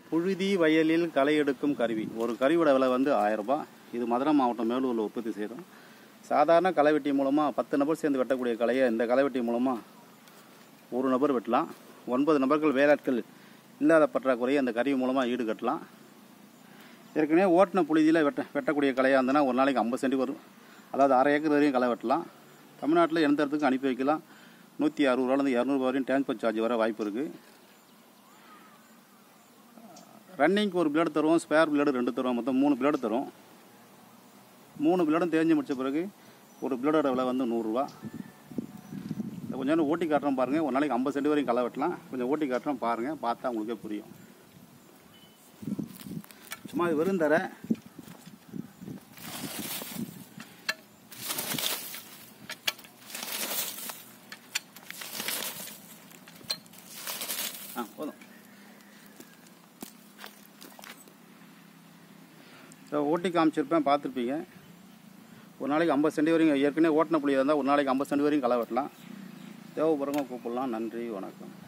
புழுதி வயலில் களை எடுக்கும் கருவி ஒரு கருவியோட விலை வந்து ஆயிரம் ரூபாய் இது மதுரை மாவட்டம் மேலூரில் உற்பத்தி செய்கிறோம் சாதாரண களைவெட்டி மூலமாக பத்து நபர் சேர்ந்து வெட்டக்கூடிய களையை இந்த களைவெட்டி மூலமாக ஒரு நபர் வெட்டலாம் ஒன்பது நபர்கள் வேளாட்கள் இல்லாத பற்றாக்குறையை அந்த கருவி மூலமாக ஈடுகட்டலாம் ஏற்கனவே ஓட்டின புழுதியில் வெட்ட வெட்டக்கூடிய களையாக இருந்ததுன்னா ஒரு நாளைக்கு ஐம்பது சென்ட் வரும் அதாவது அரை ஏக்கர் வரையும் களை வெட்டலாம் தமிழ்நாட்டில் எந்த இடத்துக்கும் அனுப்பி வைக்கலாம் நூற்றி அறுபது ரூபாலேருந்து இரநூறுபா வரையும் டிரான்ஸ்போர்ட் சார்ஜ் வர வாய்ப்பு இருக்குது ரன்னிங்க்கு ஒரு பிளேடு தருவோம் ஸ்பேர் பிளேடு ரெண்டு தருவோம் மொத்தம் மூணு பிளேடு தரும் மூணு பிளேடும் தேஞ்சு முடிச்ச பிறகு ஒரு பிளேடோட விலை வந்து நூறுரூவா இதை கொஞ்சம் நேரம் ஓட்டி காட்டுறோம் பாருங்கள் ஒரு நாளைக்கு ஐம்பது சென்ட் வரையும் களை வெட்டலாம் கொஞ்சம் ஓட்டி காட்டுறோம் பாருங்கள் பார்த்தா உங்களுக்கே புரியும் சும்மா இது வெறும் தர ஆ போதும் இதை ஓட்டி காமிச்சிருப்பேன் பார்த்துருப்பீங்க ஒரு நாளைக்கு ஐம்பது சென்ட் வரைக்கும் ஏற்கனவே ஓட்டின புள்ளியாக இருந்தால் ஒரு நாளைக்கு ஐம்பது சென்ட் வரைக்கும் களை வெட்டலாம் தேவைப்படுறவங்க கூப்பிடலாம் நன்றி வணக்கம்